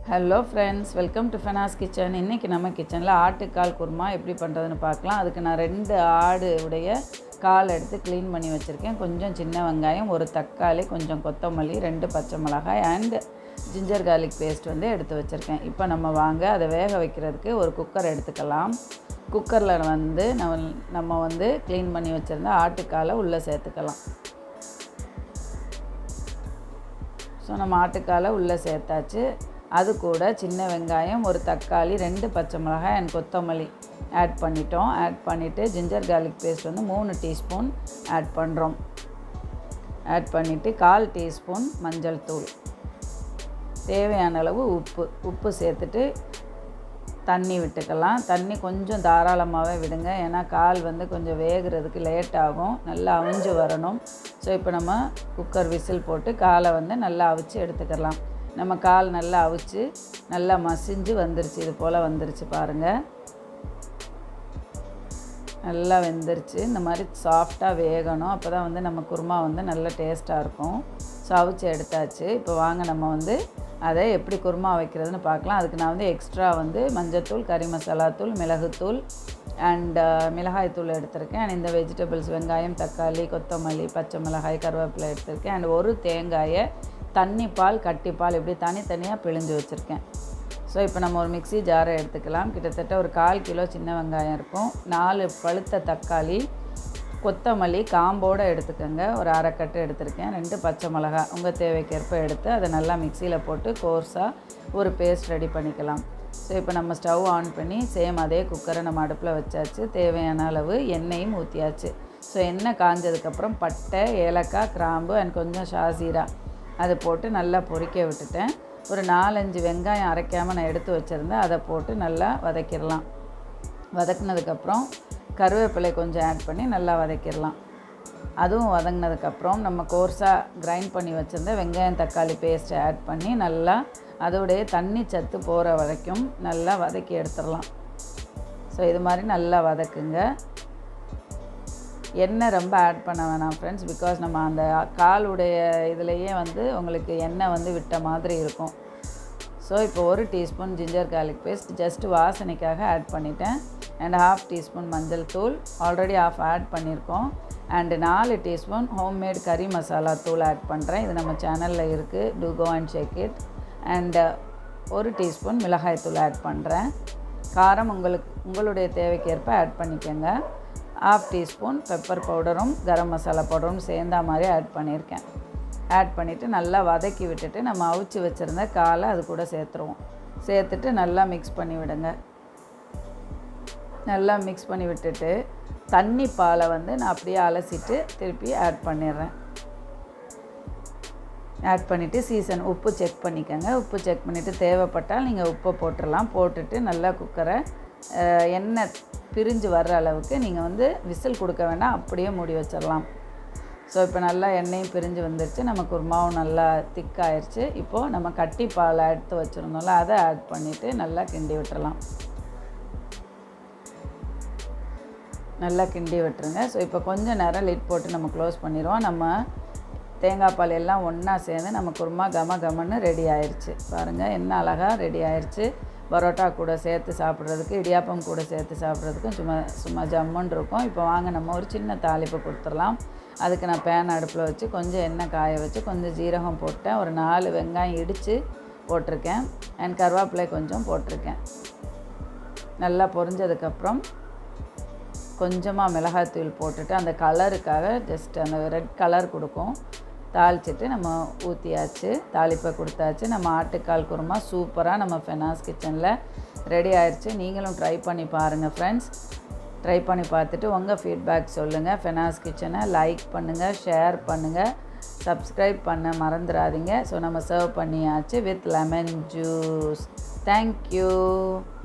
hello friends welcome to Fena's kitchen இன்றைக்கி நம்ம கிச்சனில் ஆட்டுக்கால் குருமா எப்படி பண்ணுறதுன்னு பார்க்கலாம் அதுக்கு நான் ரெண்டு ஆடு உடைய கால் எடுத்து க்ளீன் பண்ணி வச்சுருக்கேன் கொஞ்சம் சின்ன வெங்காயம் ஒரு தக்காளி கொஞ்சம் கொத்தமல்லி ரெண்டு பச்சை மிளகாய் அண்ட் ஜிஞ்சர் கார்லிக் பேஸ்ட் வந்து எடுத்து வச்சுருக்கேன் இப்போ நம்ம வாங்க அதை வேக வைக்கிறதுக்கு ஒரு குக்கர் எடுத்துக்கலாம் குக்கரில் வந்து நம்ம நம்ம வந்து க்ளீன் பண்ணி வச்சுருந்த ஆட்டுக்காலை உள்ளே சேர்த்துக்கலாம் ஸோ நம்ம ஆட்டுக்காலை உள்ளே சேர்த்தாச்சு அது கூட சின்ன வெங்காயம் ஒரு தக்காளி ரெண்டு பச்சை மிளகாய் அண்ட் கொத்தமல்லி ஆட் பண்ணிட்டோம் ஆட் பண்ணிவிட்டு ஜிஞ்சர் கார்லிக் பேஸ்ட் வந்து மூணு டீஸ்பூன் ஆட் பண்ணுறோம் ஆட் பண்ணிவிட்டு கால் டீஸ்பூன் மஞ்சள் தூள் தேவையான அளவு உப்பு உப்பு சேர்த்துட்டு தண்ணி விட்டுக்கலாம் தண்ணி கொஞ்சம் தாராளமாகவே விடுங்க ஏன்னா கால் வந்து கொஞ்சம் வேகிறதுக்கு லேட் ஆகும் நல்லா அவிஞ்சு வரணும் ஸோ இப்போ நம்ம குக்கர் விசில் போட்டு காலை வந்து நல்லா அவிச்சு எடுத்துக்கலாம் நம்ம கால் நல்லா அவிச்சு நல்லா மசிஞ்சு வந்துருச்சு இது போல் வந்துருச்சு பாருங்கள் நல்லா வெந்துருச்சு இந்த மாதிரி சாஃப்டாக வேகணும் அப்போ தான் வந்து நம்ம குருமா வந்து நல்ல டேஸ்ட்டாக இருக்கும் ஸோ அவிச்சு எடுத்தாச்சு இப்போ வாங்க நம்ம வந்து அதை எப்படி குருமா வைக்கிறதுன்னு பார்க்கலாம் அதுக்கு நான் வந்து எக்ஸ்ட்ரா வந்து மஞ்சத்தூள் கறி மசாலா தூள் மிளகுத்தூள் அண்ட் மிளகாய் தூள் எடுத்திருக்கேன் அண்ட் இந்த வெஜிடபிள்ஸ் வெங்காயம் தக்காளி கொத்தமல்லி பச்சை மிளகாய் கருவேப்பிலை எடுத்திருக்கேன் அண்ட் ஒரு தேங்காயை தண்ணி பால் கட்டி பால் இப்படி தனித்தனியாக பிழிஞ்சு வச்சுருக்கேன் ஸோ இப்போ நம்ம ஒரு மிக்ஸி ஜாரை எடுத்துக்கலாம் கிட்டத்தட்ட ஒரு கால் கிலோ சின்ன வெங்காயம் இருக்கும் நாலு பழுத்த தக்காளி கொத்தமல்லி காம்போடு எடுத்துக்கோங்க ஒரு அரைக்கட்டு எடுத்திருக்கேன் ரெண்டு பச்சை மிளகா உங்கள் தேவைக்கேற்ப எடுத்து அதை நல்லா மிக்சியில் போட்டு கோர்ஸாக ஒரு பேஸ்ட் ரெடி பண்ணிக்கலாம் ஸோ இப்போ நம்ம ஸ்டவ் ஆன் பண்ணி சேம் அதே குக்கரை நம்ம அடுப்பில் வச்சாச்சு தேவையான அளவு எண்ணெயும் ஊற்றியாச்சு ஸோ எண்ணெய் காஞ்சதுக்கப்புறம் பட்டை ஏலக்காய் கிராம்பு அண்ட் கொஞ்சம் ஷாசீரா அதை போட்டு நல்லா பொரிக்க விட்டுட்டேன் ஒரு நாலஞ்சு வெங்காயம் அரைக்காமல் நான் எடுத்து வச்சுருந்தேன் அதை போட்டு நல்லா வதக்கிடலாம் வதக்குனதுக்கப்புறம் கருவேப்பிலை கொஞ்சம் ஆட் பண்ணி நல்லா வதக்கிடலாம் அதுவும் வதங்கினதுக்கப்புறம் நம்ம கோர்ஸாக கிரைண்ட் பண்ணி வச்சுருந்த வெங்காயம் தக்காளி பேஸ்ட்டை ஆட் பண்ணி நல்லா அதோடைய தண்ணி சத்து போகிற வரைக்கும் நல்லா வதக்கி எடுத்துடலாம் ஸோ இது மாதிரி நல்லா வதக்குங்க எண்ணெய் ரொம்ப ஆட் பண்ண வேணாம் ஃப்ரெண்ட்ஸ் பிகாஸ் நம்ம அந்த காலுடைய இதுலேயே வந்து உங்களுக்கு எண்ணெய் வந்து விட்ட மாதிரி இருக்கும் ஸோ இப்போ ஒரு teaspoon ginger garlic paste just வாசனைக்காக ஆட் பண்ணிட்டேன் அண்ட் ஹாஃப் டீஸ்பூன் மஞ்சள் தூள் ஆல்ரெடி ஆஃப் ஆட் பண்ணியிருக்கோம் அண்டு நாலு டீஸ்பூன் ஹோம்மேட் கறி மசாலா தூள் ஆட் பண்ணுறேன் இது நம்ம சேனலில் இருக்குது to go and shake it and ஒரு டீஸ்பூன் மிளகாய் தூள் ஆட் பண்ணுறேன் காரம் உங்களுக்கு உங்களுடைய தேவைக்கேற்ப ஆட் பண்ணிக்கோங்க ஹாஃப் டீஸ்பூன் பெப்பர் பவுடரும் கரம் மசாலா பவுடரும் சேர்ந்தா மாதிரி ஆட் பண்ணியிருக்கேன் ஆட் பண்ணிவிட்டு நல்லா வதக்கி விட்டுட்டு நம்ம அவிச்சு வச்சுருந்த காலை அது கூட சேர்த்துருவோம் சேர்த்துட்டு நல்லா மிக்ஸ் பண்ணி விடுங்க நல்லா மிக்ஸ் பண்ணி விட்டுட்டு தண்ணி பாலை வந்து நான் அப்படியே அலசிட்டு திருப்பி ஆட் பண்ணிடுறேன் ஆட் பண்ணிவிட்டு சீசன் உப்பு செக் பண்ணிக்கோங்க உப்பு செக் பண்ணிவிட்டு தேவைப்பட்டால் நீங்கள் உப்பை போட்டுடலாம் போட்டுட்டு நல்லா குக்கரை எண்ணெய் பிரிஞ்சு வர்ற அளவுக்கு நீங்கள் வந்து விசில் கொடுக்க வேண்டாம் அப்படியே மூடி வச்சிடலாம் ஸோ இப்போ நல்லா எண்ணெயும் பிரிஞ்சு வந்துருச்சு நம்ம குருமாவும் நல்லா திக்காயிருச்சு இப்போது நம்ம கட்டி பால் எடுத்து வச்சுருந்தோம்ல அதை ஆட் பண்ணிவிட்டு நல்லா கிண்டி விட்டுறலாம் நல்லா கிண்டி விட்டுருங்க ஸோ இப்போ கொஞ்சம் நேரம் லிட் போட்டு நம்ம க்ளோஸ் பண்ணிடுவோம் நம்ம தேங்காய் பால் எல்லாம் ஒன்றா சேர்ந்து நம்ம குருமா கம கமன்னு ரெடி ஆயிடுச்சு பாருங்கள் என்ன அழகாக ரெடி ஆயிடுச்சு பரோட்டா கூட சேர்த்து சாப்பிட்றதுக்கு இடியாப்பம் கூட சேர்த்து சாப்பிட்றதுக்கும் சும்மா சும்மா ஜம்முன்னு இருக்கும் இப்போ வாங்க நம்ம ஒரு சின்ன தாளிப்பு கொடுத்துடலாம் அதுக்கு நான் பேன் அடுப்பில் வச்சு கொஞ்சம் எண்ணெய் காய வச்சு கொஞ்சம் ஜீரகம் போட்டேன் ஒரு நாலு வெங்காயம் இடித்து போட்டிருக்கேன் அண்ட் கருவேப்பிலை கொஞ்சம் போட்டிருக்கேன் நல்லா பொரிஞ்சதுக்கப்புறம் கொஞ்சமாக மிளகாய்த்தூள் போட்டுட்டு அந்த கலருக்காக ஜஸ்ட் அந்த ரெட் கலர் கொடுக்கும் தாளிச்சிட்டு நம்ம ஊற்றியாச்சு தாளிப்பை கொடுத்தாச்சு நம்ம ஆட்டுக்கால் குருமா சூப்பராக நம்ம ஃபெனாஸ் கிச்சனில் ரெடி ஆயிடுச்சு நீங்களும் ட்ரை பண்ணி பாருங்கள் ஃப்ரெண்ட்ஸ் ட்ரை பண்ணி பார்த்துட்டு உங்கள் ஃபீட்பேக் சொல்லுங்கள் ஃபெனாஸ் கிச்சனை லைக் பண்ணுங்கள் ஷேர் பண்ணுங்கள் சப்ஸ்கிரைப் பண்ண மறந்துடாதீங்க ஸோ நம்ம சர்வ் பண்ணியாச்சு வித் லெமன் ஜூஸ் தேங்க்யூ